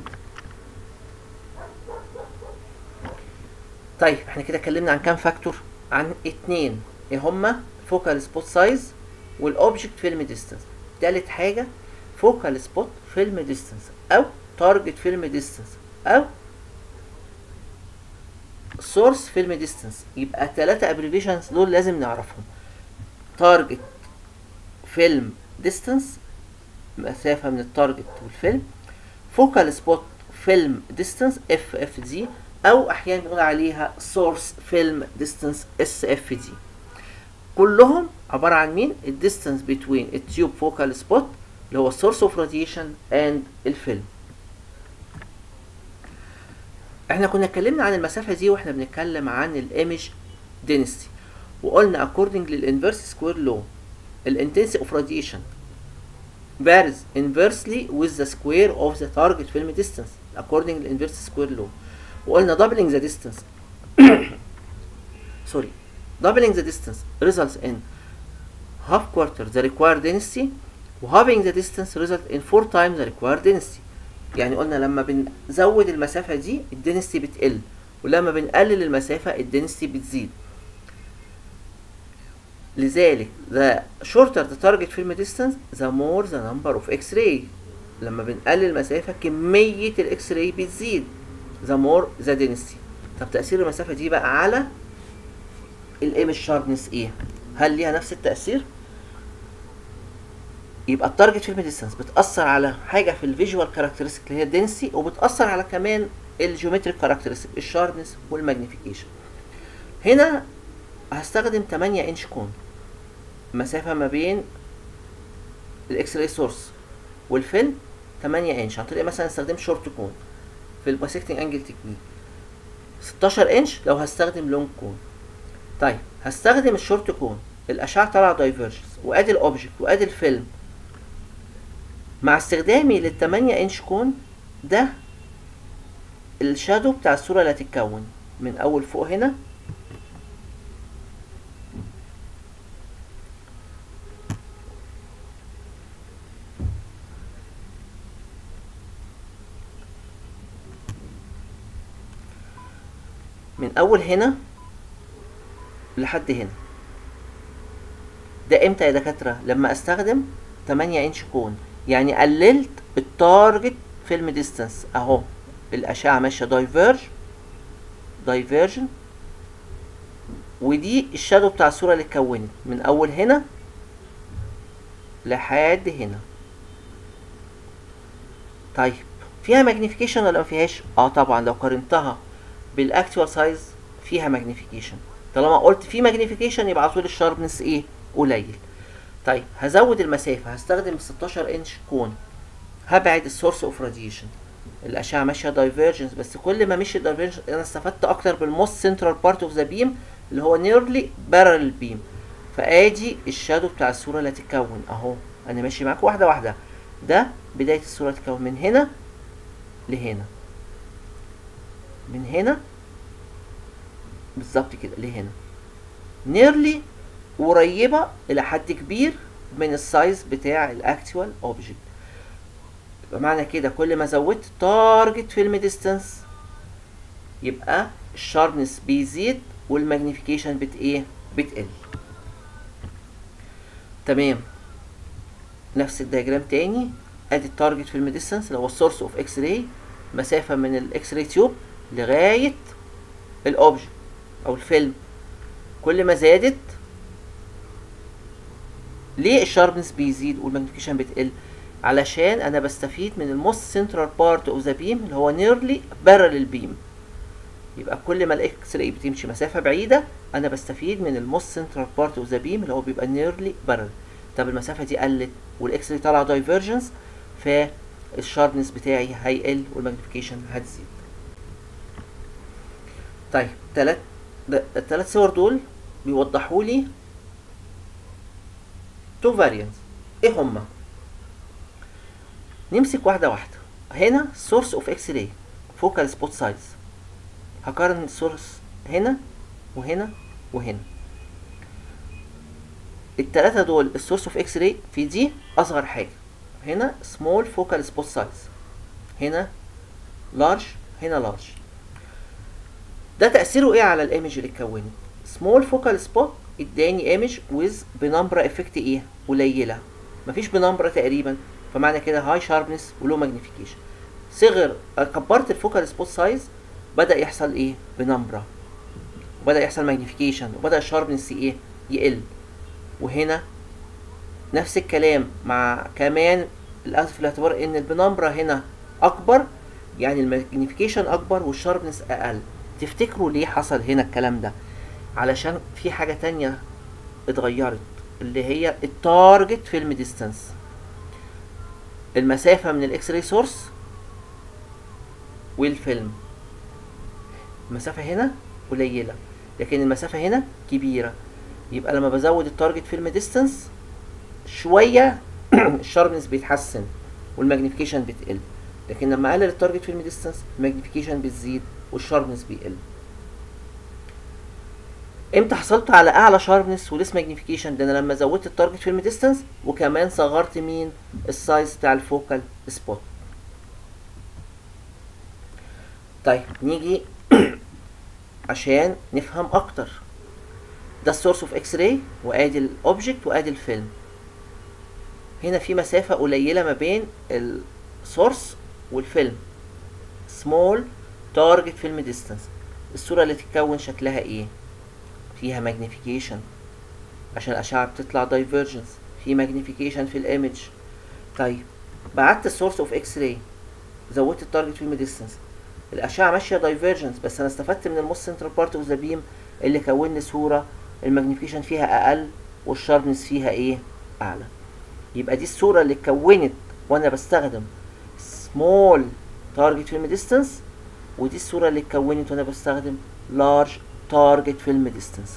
طيب احنا كده اتكلمنا عن كام فاكتور عن اتنين ايه هما فوكال سبوت سايز والاوبجكت فيلم ديستانس تالت حاجة فوكال سبوت فيلم ديستانس او تارجت فيلم ديستانس او سورس فيلم ديستانس يبقى التلاتة ابريفيشنز دول لازم نعرفهم تارجت فيلم ديستانس مسافة من التارجت والفيلم فوكال سبوت فيلم ديستانس اف اف دي او احيانا بنقول عليها سورس فيلم ديستانس اس اف دي كلهم عباره عن مين الديستانس بين التيوب فوكال سبوت اللي هو السورس اوف راديشن اند الفيلم احنا كنا اتكلمنا عن المسافه دي واحنا بنتكلم عن الايمج density وقلنا according للانفيرس سكوير لو الانتنسي اوف راديشن varies inversely with the square of the target film distance according للانفيرس سكوير لو وقلنا doubling the distance sorry doubling the distance results in half quarter the required density و halving the distance result in four times the required density يعني قلنا لما بنزود المسافة دي الدنسيتي بتقل ولما بنقلل المسافة الدنسيتي بتزيد لذلك the shorter the target film distance the more the number of x-ray لما بنقلل المسافة كمية الاكس راي بتزيد the more the density طب تأثير المسافة دي بقى على الايمج شاربنس ايه؟ هل ليها نفس التأثير؟ يبقى التارجت فيلم ديستانس بتأثر على حاجة في الفيجوال كاركترستيك اللي هي الدنسي وبتأثر على كمان الجيومتريك كاركترستيك الشاربنس والماجنيفيكيشن هنا هستخدم 8 انش كون مسافة ما بين الاكس راي سورس والفيلم 8 انش عن طريق مثلا استخدم شورت كون في البايسكتنج انجل تكنيك 16 انش لو هستخدم لونج كون طيب هستخدم الشورت كون الاشعه طالعه دايفرجنس وادي الاوبجكت وادي الفيلم مع استخدامي لل 8 انش كون ده الشادو بتاع الصوره اللي هتتكون من اول فوق هنا من اول هنا لحد هنا ده امتى يا دكاتره لما استخدم 8 انش كون يعني قللت التارجت فيلم ديستانس اهو الاشعه ماشيه دايفيرج دايفيرجن ودي الشادو بتاع الصوره اللي اتكونت من اول هنا لحد هنا طيب فيها ماجنيفيكيشن ولا ما فيهاش اه طبعا لو قارنتها بالاكتوال سايز فيها ماجنيفيكيشن طالما قلت في ماجنيفيكيشن يبقى على طول الشاربنس ايه قليل طيب هزود المسافه هستخدم 16 انش كون هبعد السورس اوف راديشن الاشعه ماشيه دايفيرجنس بس كل ما مشي دايفيرجنس انا استفدت اكتر بالموست سنترال بارت اوف ذا بيم اللي هو نيرلي بارل بيم فادي الشادو بتاع الصوره اللي هتتكون اهو انا ماشي معاك واحده واحده ده بدايه الصوره تتكون من هنا لهنا من هنا بالظبط كده لهنا نيرلي قريبه الى حد كبير من السايز بتاع الاكتوال اوبجكت يبقى معنى كده كل ما زودت تارجت فيلم ديستانس يبقى الشاربنس بيزيد والماجنيفيكيشن بت ايه بتقل تمام نفس الدياجرام تاني ادي التارجت فيلم ديستانس اللي هو السورس اوف اكس راي مسافه من الاكس راي تيوب لغايه الاوبجكت او الفيلم كل ما زادت ليه الشاربنس بيزيد والماجنيفيكيشن بتقل علشان انا بستفيد من الموست سنترال بارت اوف ذا بيم اللي هو نيرلي بارل بيم يبقى كل ما الاكس راي بتمشي مسافه بعيده انا بستفيد من الموست سنترال بارت اوف ذا بيم اللي هو بيبقى نيرلي بارل طب المسافه دي قلت والاكس راي طالعه دايفرجنس فالشاربنس بتاعي هيقل والماجنيفيكيشن هتزيد طيب تلات الثلاث صور دول بيوضحوا لي تو فاريانس ايه هما نمسك واحده واحده هنا سورس اوف اكس راي فوكال سبوت سايز هقارن السورس هنا وهنا وهنا التلاتة دول السورس اوف اكس راي في دي اصغر حاجه هنا سمول فوكال سبوت سايز هنا لارج هنا لارج ده تأثيره ايه على الايمج اللي اتكونت سمول فوكال سبوت اداني ايمج ويز بنمبر افكت ايه قليله مفيش بنمبر تقريبا فمعنى كده هاي شاربنس ولو ماجنيفيكيشن صغر كبرت الفوكال سبوت سايز بدا يحصل ايه بنمبره وبدا يحصل ماجنيفيكيشن وبدا الشاربنس ايه يقل وهنا نفس الكلام مع كمان الاخذ في الاعتبار ان البنمبره هنا اكبر يعني الماجنيفيكيشن اكبر والشاربنس اقل تفتكروا ليه حصل هنا الكلام ده علشان في حاجة تانية اتغيرت اللي هي التارجت فيلم ديستانس المسافة من الاكس راي سورس والفيلم المسافة هنا قليلة لكن المسافة هنا كبيرة يبقى لما بزود التارجت فيلم ديستانس شوية الشاربنس بيتحسن والماجنيفيكيشن بتقل لكن لما اقلل التارجت فيلم ديستانس الماجنيفيكيشن بتزيد والشاربنس بيقل امتى حصلت على اعلى شاربنس وليس ماجنيفيكيشن ده انا لما زودت التارجت فيلم ديستانس وكمان صغرت مين السايز بتاع الفوكال سبوت طيب نيجي عشان نفهم اكتر ده السورس اوف اكس راي وادي الاوبجكت وادي الفيلم هنا في مسافة قليلة ما بين السورس والفيلم small target film distance الصورة اللي تتكون شكلها ايه فيها magnification عشان الأشعة بتطلع divergence في magnification في الايمج طيب بعت السورس اوف اكس راي زودت التارجت فيلم ديستانس الأشعة ماشية دايفيرجنس بس أنا استفدت من الموست سنترال بارت اوف ذا بيم اللي كون لي صورة الماجنيفيكيشن فيها أقل والشاربنس فيها إيه؟ أعلى. يبقى دي الصورة اللي اتكونت وأنا بستخدم small target film distance ودي الصورة اللي اتكونت وأنا بستخدم large target film distance.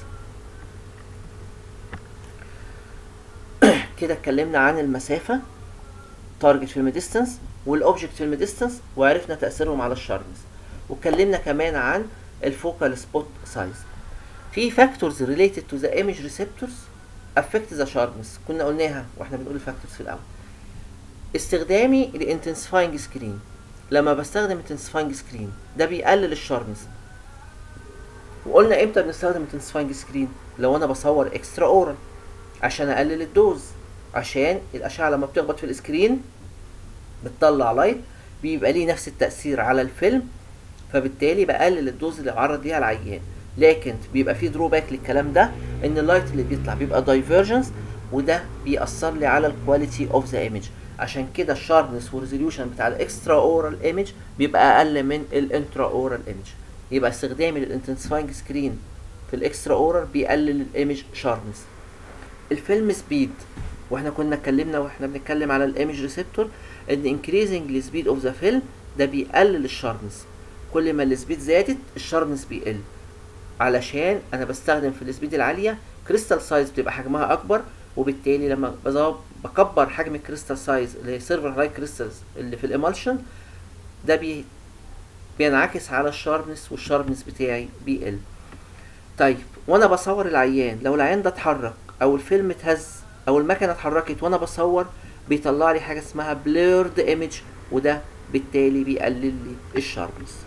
كده اتكلمنا عن المسافة target film distance والاوبجكت فيلم ديستانس وعرفنا تاثيرهم على الشاربنس واتكلمنا كمان عن الفوكال سبوت سايز في فاكتورز ريليتد تو ذا ايمج ريسبتورز افكت ذا شاربنس كنا قلناها واحنا بنقول الفاكتورز في الاول استخدامي لانتنسفاينج سكرين لما بستخدم انتنسفاينج سكرين ده بيقلل الشاربنس وقلنا امتى بنستخدم انتنسفاينج سكرين لو انا بصور اكسترا اورال عشان اقلل الدوز عشان الاشعه لما بتخبط في السكرين بتطلع لايت بيبقى ليه نفس التأثير على الفيلم فبالتالي بقلل الدوز اللي بعرض ليها العيان لكن بيبقى فيه دروباك للكلام ده ان اللايت اللي بيطلع بيبقى دايفرجنس وده بيأثر لي على الكواليتي اوف ذا ايمج عشان كده الشاربنس والريزوليوشن بتاع الاكسترا اورال ايمج بيبقى اقل من الانترا اورال ايمج يبقى استخدامي للانتنسفاينج سكرين في الاكسترا اورال بيقلل الايمج شاربنس الفيلم سبيد واحنا كنا اتكلمنا واحنا بنتكلم على الايمج ريسبتور ان increasing السبيد اوف ذا فيلم ده بيقلل الشاربنس كل ما السبيد زادت الشاربنس بيقل علشان انا بستخدم في السبيد العاليه كريستال سايز بتبقى حجمها اكبر وبالتالي لما بكبر حجم الكريستال سايز اللي هي سيرفر هاي كريستالز اللي في الامالشن ده بي بينعكس على الشاربنس والشاربنس بتاعي بيقل طيب وانا بصور العيان لو العيان ده اتحرك او الفيلم اتهز او المكنه اتحركت وانا بصور بيطلع لي حاجه اسمها بليرد ايمج وده بالتالي بيقلل لي الشاربنس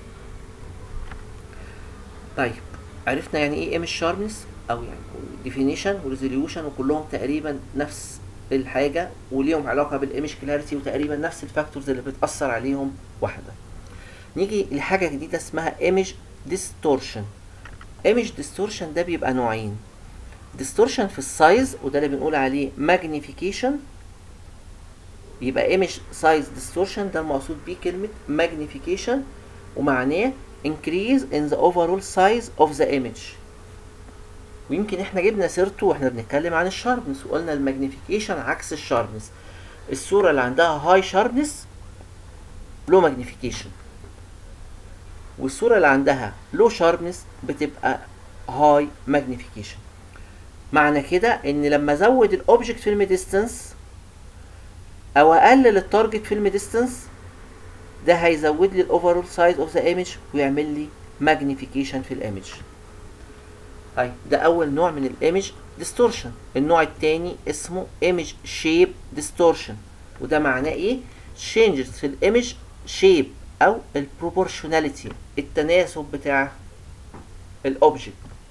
طيب عرفنا يعني ايه ايمج شاربنس او يعني ديفينيشن وريزوليوشن وكلهم تقريبا نفس الحاجه وليهم علاقه بالايمج كلاريتي وتقريبا نفس الفاكتورز اللي بتاثر عليهم واحده نيجي لحاجه جديده اسمها ايمج ديستورشن ايمج ديستورشن ده بيبقى نوعين ديستورشن في السايز وده اللي بنقول عليه ماجنيفيكيشن يبقى ايمج سايز ديستورشن ده المقصود بيه كلمة magnification ومعناه increase in the overall size of the image ويمكن احنا جبنا سيرته واحنا بنتكلم عن الشاربنس وقلنا الماجنيفيكيشن عكس الشاربنس الصورة اللي عندها هاي شاربنس لو ماجنيفيكيشن والصورة اللي عندها لو شاربنس بتبقى هاي ماجنيفيكيشن معنى كده ان لما ازود الاوبجكت فيلم ديستانس او اقلل التارجت فيلم ديستانس ده هيزود لي الاوفرول سايز اوف ذا ايمج ويعمل لي ماجنيفيكيشن في الايمج طيب ده اول نوع من الايمج ديستورشن النوع الثاني اسمه ايمج شيب ديستورشن وده معناه ايه changes في الايمج شيب او البروبورشناليتي التناسب بتاع الاوبجكت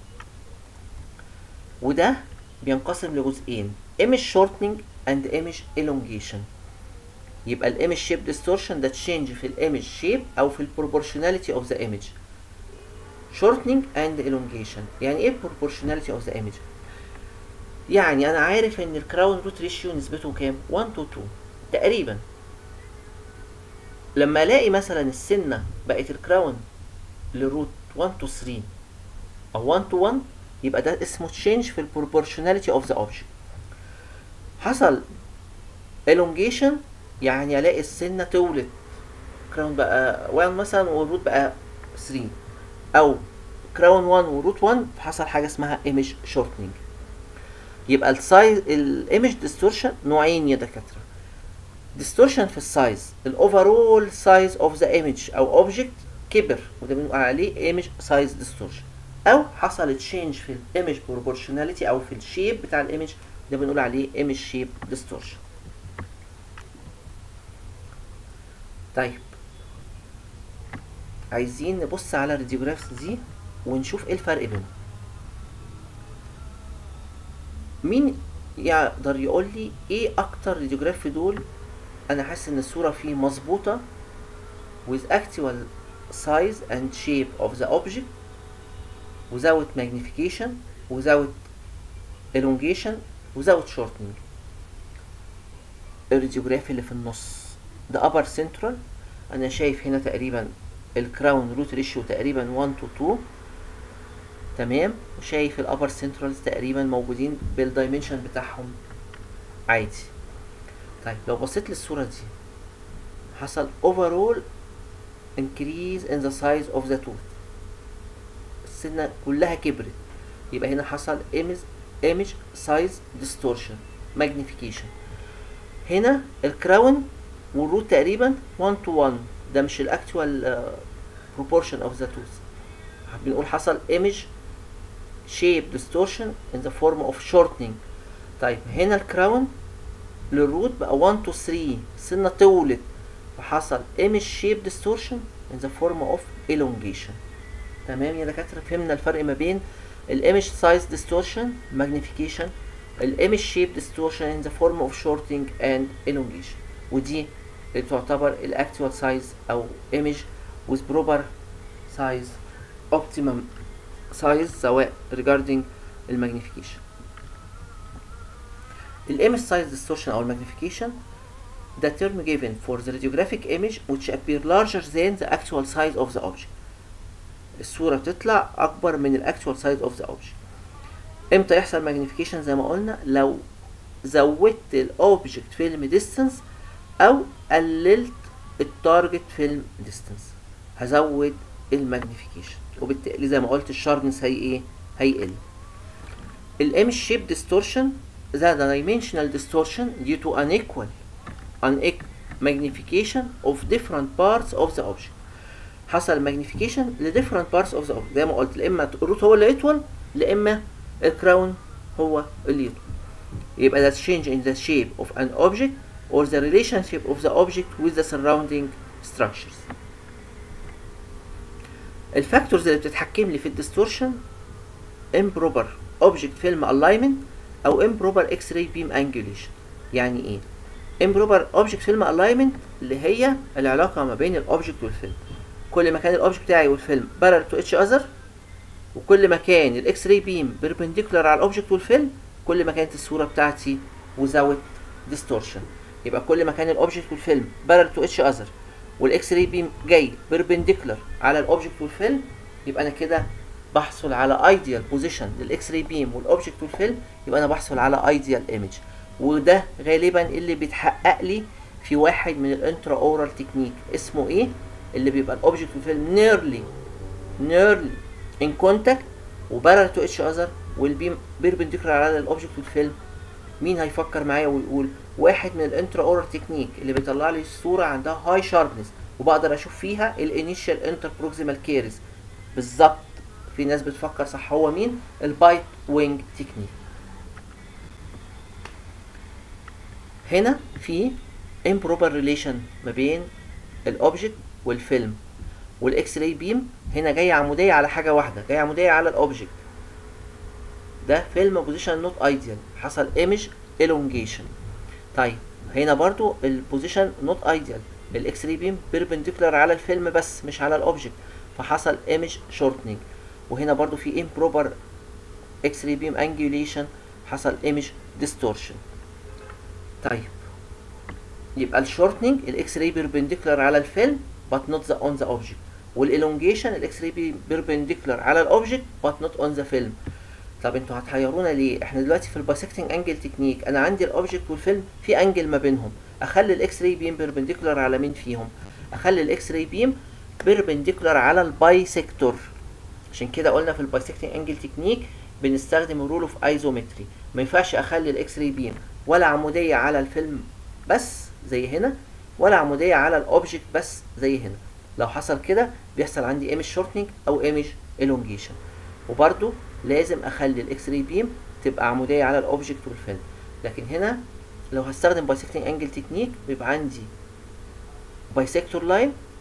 وده بينقسم لجزئين image shortening and image elongation يبقى الايمج شيب ديستورشن ده تشينج في الايمج شيب او في البروبورشناليتي اوف ذا ايمج shortening and elongation يعني ايه proportionality of the image يعني انا عارف ان الكراون روت ريشيو نسبته كام 1 to 2 تقريبا لما الاقي مثلا السنه بقت الكراون لروت 1 to 3 او 1 to 1 يبقى ده اسمه change في البروبورشناليتي اوف ذا object حصل elongation يعني الاقي السنه طولت كراون بقى 1 مثلا والروت بقى 3 او كراون 1 وروت 1 حصل حاجه اسمها ايمج شورتنج يبقى السايز الايمج ديستورشن نوعين يا دكاتره ديستورشن في السايز الاوفرول سايز اوف ذا ايمج او اوبجكت كبر وده بنقول عليه ايمج سايز ديستورشن او حصل تشينج في الايمج بروبورشناليتي او في الشيب بتاع الايمج ده بنقول عليه ايمج شيب ديستورشن طيب عايزين نبص على الراديوجرافز دي ونشوف ايه الفرق بينهم مين يقدر يقول لي ايه اكتر راديوجراف في دول انا حاسس ان الصوره فيه مظبوطه with actual size and shape of the object without magnification without elongation without shortening الراديوجراف اللي في النص ده upper central انا شايف هنا تقريبا الكراون روت ريشيو تقريبا 1 to 2 تمام وشايف الابر سنترالز تقريبا موجودين بالدايمنشن بتاعهم عادي طيب لو بصيت للصورة دي حصل overall increase in the size of the tooth السنة كلها كبرت يبقى هنا حصل image image size distortion magnification هنا الكراون والروت تقريبا 1 to 1 ده مش الاكتوال proportion of the tooth بنقول حصل image shape distortion in the form of shortening طيب هنا الكراون للروت بقى 1 to 3 السنة طولت فحصل image shape distortion in the form of elongation تمام يا دكاترة فهمنا الفرق ما بين الايمج سايز ديستورشن magnification الايمج شيب ديستورشن in the form of shortening and elongation ودي اللي تعتبر الاكتوال سايز او ايمج with proper size optimum size سواء regarding المagnification الايمج سايز ديستورشن او المagnification the term given for the radiographic image which appear larger than the actual size of the object الصورة بتطلع أكبر من الأكتوال سايز أوف ذا أوبجكت إمتى يحصل ماجنيفيكيشن زي ما قلنا لو زودت الأوبجكت فيلم ديستانس أو قللت التارجت فيلم ديستانس هزود الماجنيفيكيشن وبالتالي زي ما قلت الشاربنس هي إيه؟ هيقل الإيمج شيب ديستورشن the dimensional distortion due to unequal unequal magnification of different parts of the object حصل ماجنيفيكيشن لديفرنت بارتس اوف ذا اوبجكت زي ما قلت لا اما الروت هو اللي يطول لا اما الكراون هو اللي يطول يبقى that's change in the shape of an object or the relationship of the object with the surrounding structures الفاكتورز اللي بتتحكم لي في الديستورشن improper object film alignment او improper x-ray beam angulation يعني ايه improper object film alignment اللي هي العلاقه ما بين الاوبجكت والفيلم كل ما كان الاوبجكت بتاعي والفيلم بارل تو اتش اذر وكل ما كان الاكس راي بيم بيربنديكولار على الاوبجكت والفيلم كل ما كانت الصوره بتاعتي وزاوت ديستورشن يبقى كل ما كان الاوبجكت والفيلم بارل تو اتش اذر والاكس راي بيم جاي بيربنديكولار على الاوبجكت والفيلم يبقى انا كده بحصل على ايديال بوزيشن للاكس راي بيم والاوبجكت والفيلم يبقى انا بحصل على ايديال ايمج وده غالبا اللي بيتحقق لي في واحد من الانترا اورال تكنيك اسمه ايه اللي بيبقى الاوبجكت والفيلم نيرلي نيرلي ان كونتاكت وبارل تو اتش اذر والبيم بيربنديكولار على الاوبجكت والفيلم مين هيفكر معايا ويقول واحد من الانترا اورال تكنيك اللي بيطلع لي الصوره عندها هاي شاربنس وبقدر اشوف فيها الانيشال انتر بروكسيمال كيرز بالظبط في ناس بتفكر صح هو مين البايت وينج تكنيك هنا في improper relation ما بين الاوبجكت والفيلم والاكس راي بيم هنا جايه عموديه على حاجه واحده جايه عموديه على الاوبجكت ده فيلم بوزيشن نوت ايديال حصل ايمج elongation طيب هنا برضو البوزيشن نوت ايديال الاكس راي بيم بيربنديكولار على الفيلم بس مش على الاوبجكت فحصل ايمج شورتنينج وهنا برضو في improper اكس راي بيم angulation حصل ايمج ديستورشن طيب يبقى الشورتنينج الاكس راي بيربنديكولار على الفيلم but not the on the object والالونجيشن الاكس راي بيربنديكولار على الاوبجكت but not on the film طب انتوا هتحيرونا ليه احنا دلوقتي في البايسكتنج انجل تكنيك انا عندي الاوبجكت والفيلم في انجل ما بينهم اخلي الاكس راي بيم بيربنديكولار على مين فيهم اخلي الاكس راي بيم بيربنديكولار على البايسكتور عشان كده قلنا في البايسكتنج انجل تكنيك بنستخدم الرول اوف ايزومتري ما ينفعش اخلي الاكس راي بيم ولا عموديه على الفيلم بس زي هنا ولا عموديه على الاوبجكت بس زي هنا لو حصل كده بيحصل عندي ايمج شورتنج او ايمج elongation وبرده لازم اخلي الاكس راي بيم تبقى عموديه على الاوبجكت والفيلم لكن هنا لو هستخدم بايسكتنج انجل تكنيك بيبقى عندي بايسكتور لاين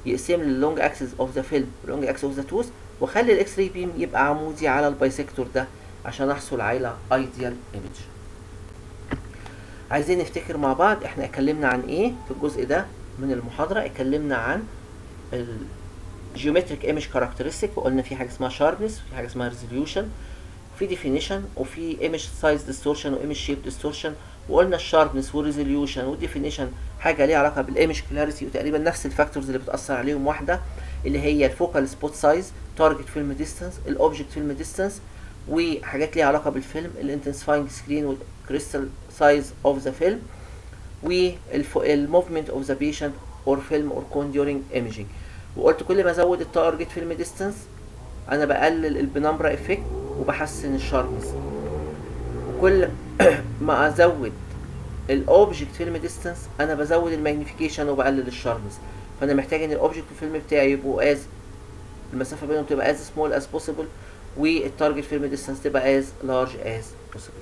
يقسم لي اللونج اكسس اوف ذا فيلم واللونج اكسس اوف ذا توث واخلي الاكس راي بيم يبقى عمودي على البايسكتور ده عشان احصل على ايديال ايمج عايزين نفتكر مع بعض احنا اتكلمنا عن ايه في الجزء ده من المحاضرة اتكلمنا عن الجيومتريك ايمج كاركترستيك وقلنا في حاجة اسمها شاربنس وفي حاجة اسمها ريزوليوشن وفي ديفينيشن وفي ايمج سايز ديستورشن وايمج شيب ديستورشن وقلنا الشاربنس والريزوليوشن والديفينيشن حاجة ليها علاقة بالايمج كلاريتي وتقريبا نفس الفاكتورز اللي بتأثر عليهم واحدة اللي هي الفوكال سبوت سايز تارجت فيلم ديستانس الاوبجكت فيلم ديستانس وحاجات ليها علاقة بالفيلم الانتنسفاينج سكرين والكريستال سايز اوف ذا فيلم والموفمنت اوف ذا بيشنت اور فيلم اور كون ديورينج ايمجينج وقلت كل ما ازود التارجت فيلم ديستانس انا بقلل البنمبرا افكت وبحسن الشاربنس وكل ما ازود الاوبجكت فيلم ديستانس انا بزود الماجنيفيكيشن وبقلل الشاربنس فانا محتاج ان الاوبجكت الفيلم بتاعي يبقوا از المسافه بينهم تبقى از سمول از بوسيبل والتارجت فيلم ديستانس تبقى از لارج از بوسيبل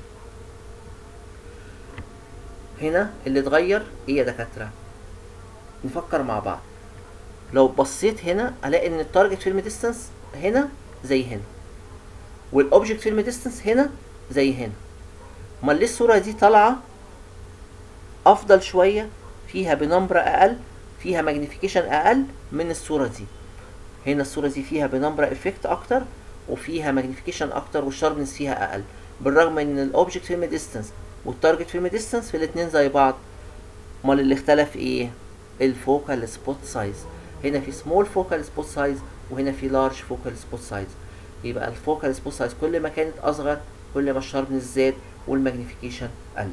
هنا اللي اتغير ايه يا دكاتره نفكر مع بعض لو بصيت هنا الاقي ان التارجت فيلم ديستانس هنا زي هنا والاوبجكت فيلم ديستانس هنا زي هنا امال ليه الصوره دي طالعه افضل شويه فيها بنمبر اقل فيها ماجنيفيكيشن اقل من الصوره دي هنا الصوره دي فيها بنمبر افكت اكتر وفيها ماجنيفيكيشن اكتر والشاربنس فيها اقل بالرغم ان الاوبجكت فيلم ديستانس والتارجت فيلم ديستانس في الاتنين زي بعض امال اللي اختلف ايه الفوكال سبوت سايز هنا في سمول فوكال سبوت سايز وهنا في لارج فوكال سبوت سايز يبقى الفوكال سبوت سايز كل ما كانت اصغر كل ما الشاربنس زاد والماجنيفيكيشن قلت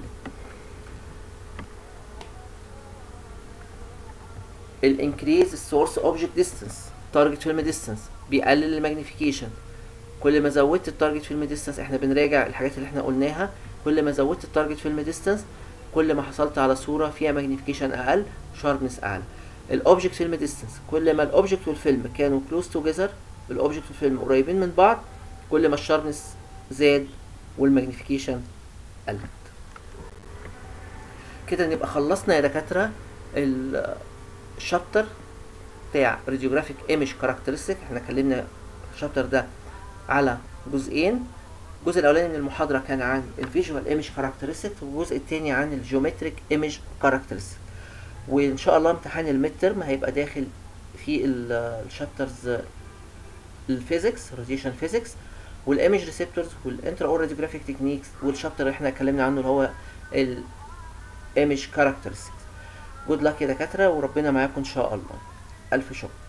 الانكريز السورس اوبجكت ديستانس تارجت فيلم ديستانس بيقلل الماجنيفيكيشن كل ما زودت التارجت فيلم ديستانس احنا بنراجع الحاجات اللي احنا قلناها كل ما زودت التارجت فيلم ديستانس كل ما حصلت على صوره فيها ماجنيفيكيشن اقل شاربنس اعلى الاوبجكت فيلم ديستانس كل ما الاوبجكت والفيلم كانوا كلوز توجذر الاوبجكت والفيلم قريبين من بعض كل ما الشاربنس زاد والماجنيفيكيشن قلت كده نبقى خلصنا يا دكاتره الشابتر بتاع راديوجرافيك ايمج كاركترستيك احنا اتكلمنا الشابتر ده على جزئين الجزء الاولاني من المحاضره كان عن الفيجوال ايمج كاركترستيك والجزء الثاني عن الجيومتريك ايمج كاركترستيك وان شاء الله امتحان الميد ترم هيبقى داخل في الشابترز الفيزيكس راديشن فيزيكس والايمج ريسبتورز والانترا اور راديوجرافيك تكنيكس والشابتر اللي احنا اتكلمنا عنه اللي هو الايمج كاركترستيك جود لك يا دكاتره وربنا معاكم ان شاء الله الف شكر